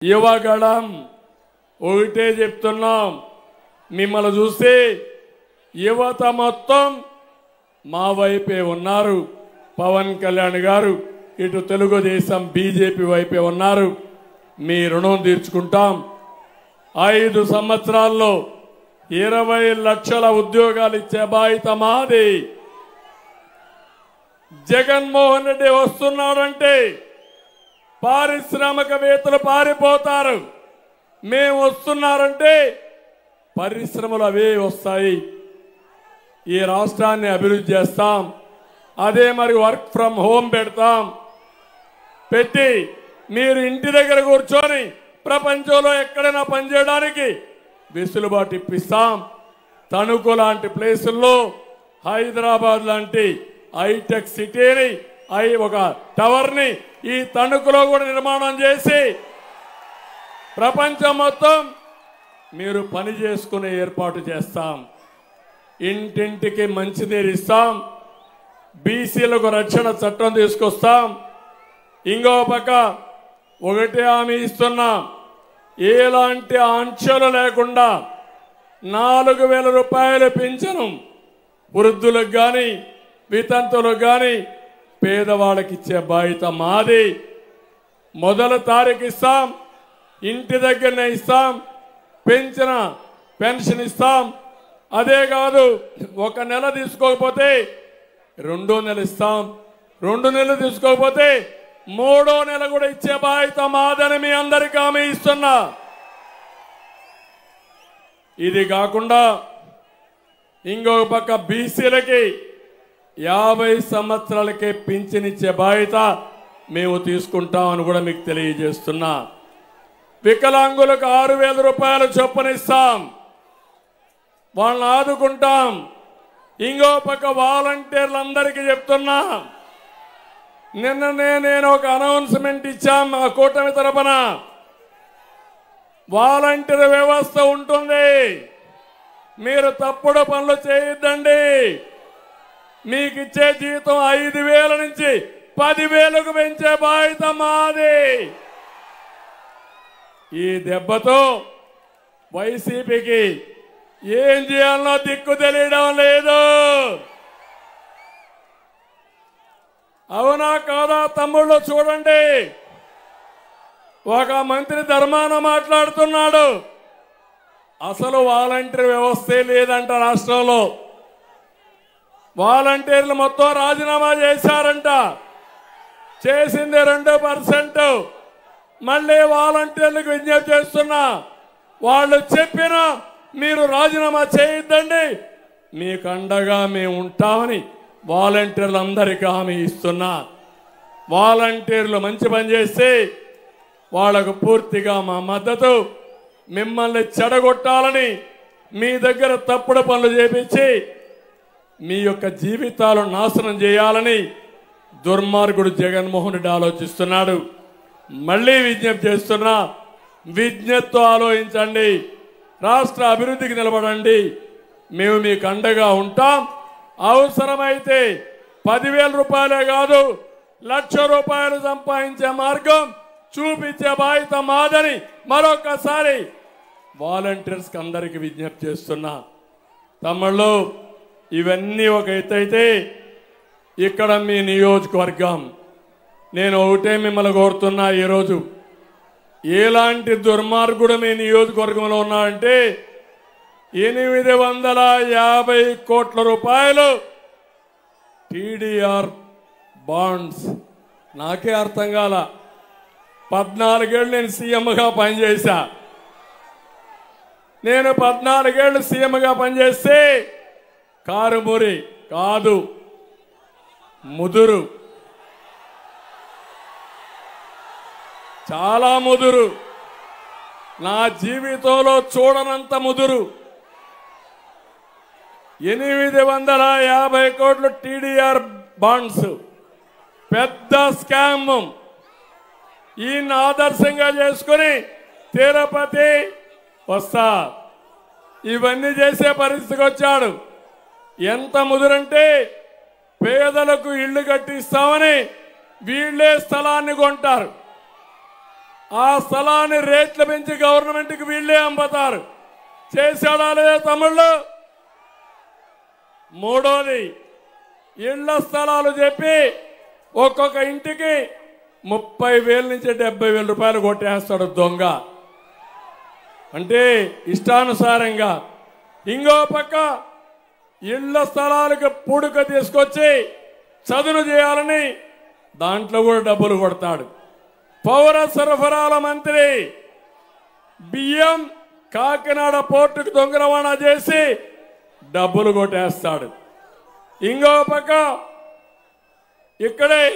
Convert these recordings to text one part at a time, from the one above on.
యువగళం ఒకటే చెప్తున్నాం మిమ్మల్ని చూస్తే యువత మొత్తం మా వైపే ఉన్నారు పవన్ కళ్యాణ్ గారు ఇటు తెలుగుదేశం బీజేపీ వైపే ఉన్నారు మీ రుణం తీర్చుకుంటాం ఐదు సంవత్సరాల్లో ఇరవై లక్షల ఉద్యోగాలు ఇచ్చే బాధ్యత మాది జగన్మోహన్ రెడ్డి వస్తున్నాడంటే పారిశ్రామికవేత్తలు పారిపోతారు మేము వస్తున్నారంటే పరిశ్రమలు అవే వస్తాయి ఈ రాష్ట్రాన్ని అభివృద్ధి చేస్తాం అదే మరి వర్క్ ఫ్రమ్ హోమ్ పెడతాం పెట్టి మీరు ఇంటి దగ్గర కూర్చొని ప్రపంచంలో ఎక్కడైనా పనిచేయడానికి వెసులుబాటు ఇప్పిస్తాం తణుకు లాంటి ప్లేసుల్లో హైదరాబాద్ లాంటి హైటెక్ సిటీని ఐ ఒక టవర్ని ఈ తణుకులో కూడా నిర్మాణం చేసి ప్రపంచం మొత్తం మీరు పని చేసుకునే ఏర్పాటు చేస్తాం ఇంటింటికి మంచినీరు ఇస్తాం బీసీలకు రక్షణ చట్టం తీసుకొస్తాం ఇంకో పక్క ఒకటి హామీ ఇస్తున్నాం ఎలాంటి ఆంక్షలు లేకుండా నాలుగు వేల రూపాయలు పెంచను వృద్ధులకు కానీ వితంతులకు కానీ పేదవాళ్ళకి ఇచ్చే బాధ్యత మాది మొదల తారీఖు ఇస్తాం ఇంటి దగ్గరనే ఇస్తాం పెంచిన పెన్షన్ ఇస్తాం అదే కాదు ఒక నెల తీసుకోకపోతే రెండో నెల ఇస్తాం రెండు నెలలు తీసుకోకపోతే మూడో నెల కూడా ఇచ్చే బాధ్యత మాదని మీ అందరికీ హామీ ఇస్తున్నా ఇది కాకుండా ఇంకొక పక్క బీసీలకి యాభై సంవత్సరాలకే పింఛనిచ్చే బాధ్యత మేము తీసుకుంటామని కూడా మీకు తెలియజేస్తున్నా వికలాంగులకు ఆరు వేల రూపాయలు చొప్పునిస్తాం వాళ్ళని ఆదుకుంటాం ఇంకో పక్క వాలంటీర్లందరికీ చెప్తున్నా నిన్ననే నేను ఒక అనౌన్స్మెంట్ ఇచ్చాం మా కూటమి తరపున వాలంటీర్ వ్యవస్థ ఉంటుంది మీరు తప్పుడు పనులు చేయొద్దండి మీకు ఇచ్చే జీతం ఐదు వేల నుంచి పదివేలకు పెంచే బాధ్యత మాది ఈ దెబ్బతో వైసీపీకి ఏం చేయాలనో దిక్కు తెలియడం లేదు అవునా కాదా తమ్ముళ్ళు చూడండి ఒక మంత్రి ధర్మాన మాట్లాడుతున్నాడు అసలు వాలంటీర్ వ్యవస్థే లేదంట రాష్ట్రంలో వాలంటీర్లు మొత్తం రాజీనామా చేశారంట చేసింది రెండు పర్సెంట్ మళ్ళీ వాలంటీర్లకు విజ్ఞప్తి చేస్తున్నా వాళ్ళు చెప్పిన మీరు రాజీనామా చేయొద్దండి మీకు అండగా మేము ఉంటామని వాలంటీర్లందరికీ హామీ ఇస్తున్నా వాలంటీర్లు మంచి పని చేస్తే వాళ్ళకు పూర్తిగా మా మద్దతు మిమ్మల్ని చెడగొట్టాలని మీ దగ్గర తప్పుడు పనులు చేపించి మీ యొక్క జీవితాలు నాశనం చేయాలని దుర్మార్గుడు జగన్మోహన్ రెడ్డి ఆలోచిస్తున్నాడు మళ్ళీ విజ్ఞప్తి చేస్తున్నా విజ్ఞప్తితో ఆలోచించండి రాష్ట్ర అభివృద్ధికి నిలబడండి మేము మీకు అండగా ఉంటాం అవసరమైతే పదివేల రూపాయలే కాదు లక్ష రూపాయలు సంపాదించే మార్గం చూపించే బాధ్యత మాదని మరొకసారి వాలంటీర్స్కి అందరికీ విజ్ఞప్తి చేస్తున్నా తమ్ముళ్ళు ఇవన్నీ ఒక ఎత్తైతే ఇక్కడ మీ నియోజకవర్గం నేను ఒకటే మిమ్మల్ని కోరుతున్నా ఈరోజు ఎలాంటి దుర్మార్గుడు మీ నియోజకవర్గంలో ఉన్నాడంటే ఎనిమిది వందల యాభై కోట్ల రూపాయలు టీడీఆర్ బాండ్స్ నాకే అర్థం కాల పద్నాలుగేళ్ళు నేను సీఎంగా పనిచేశా నేను పద్నాలుగేళ్ళు సీఎంగా పనిచేస్తే కారుమూరి కాదు ముదురు చాలా ముదురు నా జీవితంలో చూడనంత ముదురు ఎనిమిది వందల యాభై కోట్లు టీడీఆర్ బాండ్స్ పెద్ద స్కామ్ ఈయన ఆదర్శంగా చేసుకుని తిరుపతి వస్తా ఇవన్నీ చేసే పరిస్థితికి వచ్చాడు ఎంత ముదురంటే పేదలకు ఇళ్లు కట్టిస్తామని వీళ్ళే స్థలాన్ని కొంటారు ఆ స్థలాన్ని రేట్లు పెంచి గవర్నమెంట్కి వీళ్ళే అమ్ముతారు చేశాడా లేదా తమ్ముళ్ళు మూడోది ఇళ్ల స్థలాలు చెప్పి ఒక్కొక్క ఇంటికి ముప్పై వేల నుంచి డెబ్బై వేల రూపాయలు కొట్టేస్తాడు దొంగ అంటే ఇష్టానుసారంగా ఇంకో పక్క ఇళ్ల స్థలాలకు పూడుక తీసుకొచ్చి చదును చేయాలని దాంట్లో కూడా డబ్బులు కొడతాడు పౌర సరఫరాల మంత్రి బియ్యం కాకినాడ పోర్టుకు దొంగ రవాణా చేసి డబ్బులు కొట్టేస్తాడు ఇంకో పక్క ఇక్కడే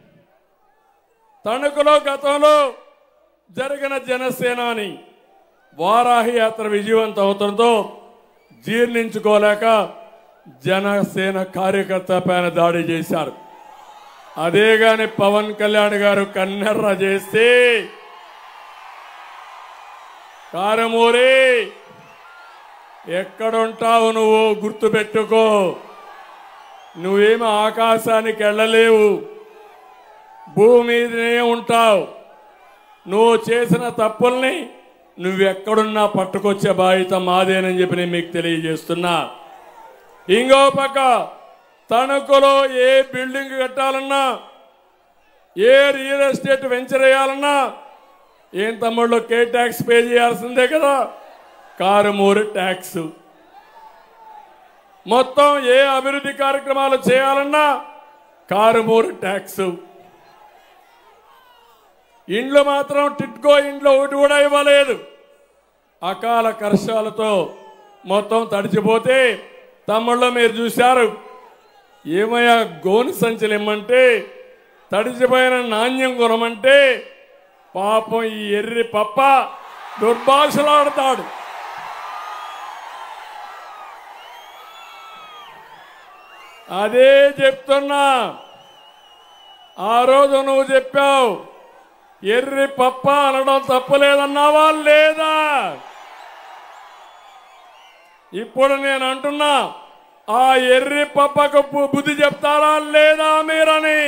తణుకులో గతంలో జరిగిన జనసేనాని వారాహి యాత్ర విజయవంతం అవడంతో జీర్ణించుకోలేక జనసేన కార్యకర్త పైన దాడి చేశారు అదే గాని పవన్ కళ్యాణ్ గారు కన్నెర్ర చేస్తే కారమూరి ఎక్కడుంటావు నువ్వు గుర్తుపెట్టుకో నువ్వేమి ఆకాశానికి వెళ్ళలేవు భూమి మీదనే ఉంటావు నువ్వు చేసిన తప్పుల్ని నువ్వెక్కడున్నా పట్టుకొచ్చే బాధ్యత మాదేనని చెప్పి నేను మీకు తెలియజేస్తున్నా ఇంకో పక్క తణుకులో ఏ బిల్డింగ్ కట్టాలన్నా ఏ రియల్ ఎస్టేట్ వెంచర్ వేయాలన్నా ఏం తమ్ముళ్ళు కే ట్యాక్స్ పే చేయాల్సిందే కదా కారుమూరి ట్యాక్స్ మొత్తం ఏ అభివృద్ధి కార్యక్రమాలు చేయాలన్నా కారుమూరి ట్యాక్స్ ఇండ్లు మాత్రం టిట్కో ఇంట్లో ఒకటి కూడా ఇవ్వలేదు అకాల వర్షాలతో మొత్తం తడిచిపోతే తమ్ముళ్ళు మీరు చూశారు ఏమయ్యా గోను సంచులు ఇమ్మంటే తడిచిపోయిన నాణ్యం కొనమంటే పాపం ఈ ఎర్రి పప్ప దుర్భాషలాడతాడు అదే చెప్తున్నా ఆ రోజు నువ్వు చెప్పావు ఎర్రి పప్ప అనడం తప్పలేదన్నావా లేదా ఇప్పుడు నేను అంటున్నా ఆ ఎర్రి పప్పకు బు- బుద్ధి చెప్తారా లేదా మీరని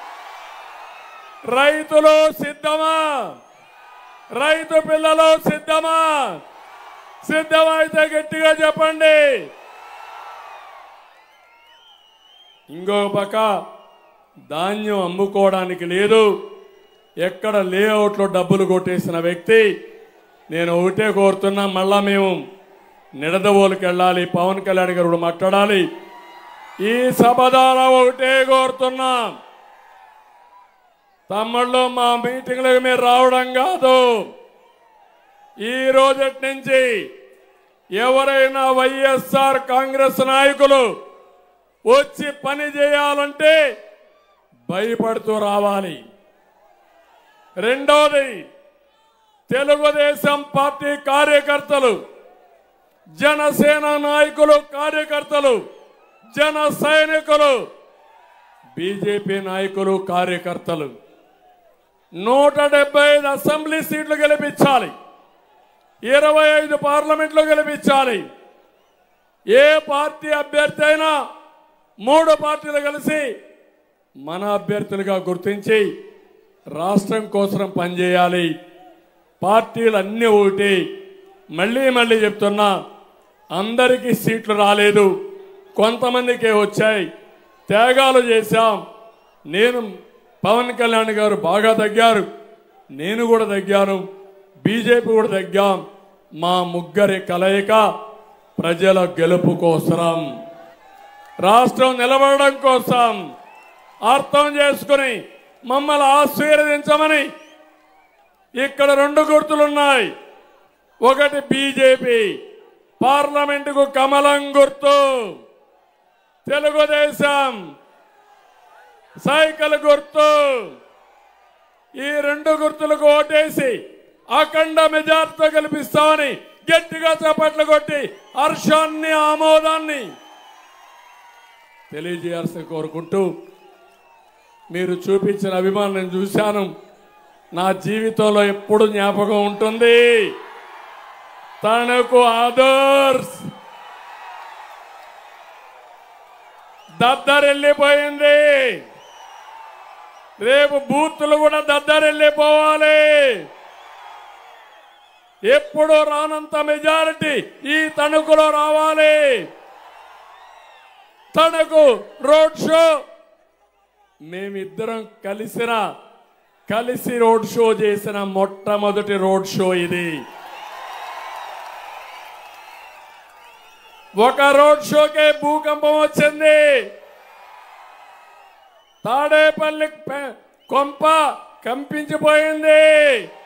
రైతులు సిద్ధమా రైతు పిల్లలు సిద్ధమా సిద్ధమైతే గట్టిగా చెప్పండి ఇంకో పక్క ధాన్యం అమ్ముకోవడానికి లేదు ఎక్కడ లేఅవుట్లో డబ్బులు కొట్టేసిన వ్యక్తి నేను ఒకటే కోరుతున్నా మళ్ళా మేము నిడదవోలుకి వెళ్ళాలి పవన్ కళ్యాణ్ గారు కూడా మాట్లాడాలి ఈ సభ ద్వారా ఒకటే కోరుతున్నా తమ్ముళ్ళు మా మీటింగ్లకు మీరు రావడం కాదు ఈ రోజటి నుంచి ఎవరైనా వైఎస్ఆర్ కాంగ్రెస్ నాయకులు వచ్చి పని చేయాలంటే భయపడుతూ రావాలి రెండోది తెలుగుదేశం పార్టీ కార్యకర్తలు జనసేన నాయకులు కార్యకర్తలు జన సైనికులు బీజేపీ నాయకులు కార్యకర్తలు నూట డెబ్బై ఐదు అసెంబ్లీ సీట్లు గెలిపించాలి ఇరవై ఐదు పార్లమెంట్లు గెలిపించాలి ఏ పార్టీ అభ్యర్థి అయినా మూడు పార్టీలు కలిసి మన అభ్యర్థులుగా గుర్తించి రాష్ట్రం కోసం పనిచేయాలి పార్టీలు అన్నీ ఒకటి మళ్ళీ మళ్ళీ చెప్తున్నా అందరికీ సీట్లు రాలేదు కొంతమందికే వచ్చాయి త్యాగాలు చేశాం నేను పవన్ కళ్యాణ్ గారు బాగా తగ్గారు నేను కూడా తగ్గాను బీజేపీ కూడా తగ్గాం మా ముగ్గురి కలయిక ప్రజల గెలుపు కోసం రాష్ట్రం నిలబడడం కోసం అర్థం చేసుకుని మమ్మల్ని ఆశీర్వదించమని ఇక్కడ రెండు గుర్తులున్నాయి ఒకటి బీజేపీ పార్లమెంటుకు కమలం గుర్తు తెలుగుదేశం సైకిల్ గుర్తు ఈ రెండు గుర్తులకు ఓటేసి అఖండ మెజార్టీతో గెలిపిస్తామని గట్టిగా చప్పట్లు కొట్టి హర్షాన్ని ఆమోదాన్ని తెలియజేయాల్సి కోరుకుంటూ మీరు చూపించిన అభిమానం నేను చూశాను నా జీవితంలో ఎప్పుడు జ్ఞాపకం ఉంటుంది తనకు ఆదర్శ్ దద్దరెళ్ళిపోయింది రేపు బూతులు కూడా దద్దరెళ్ళిపోవాలి ఎప్పుడూ రానంత మెజారిటీ ఈ తణుకులో రావాలి తణుకు రోడ్ షో మేమిద్దరం కలిసిన కలిసి రోడ్ షో చేసిన మొట్టమొదటి రోడ్ షో ఇది ఒక రోడ్ షోకే భూకంపం వచ్చింది తాడేపల్లి పె- కొంప కంపించిపోయింది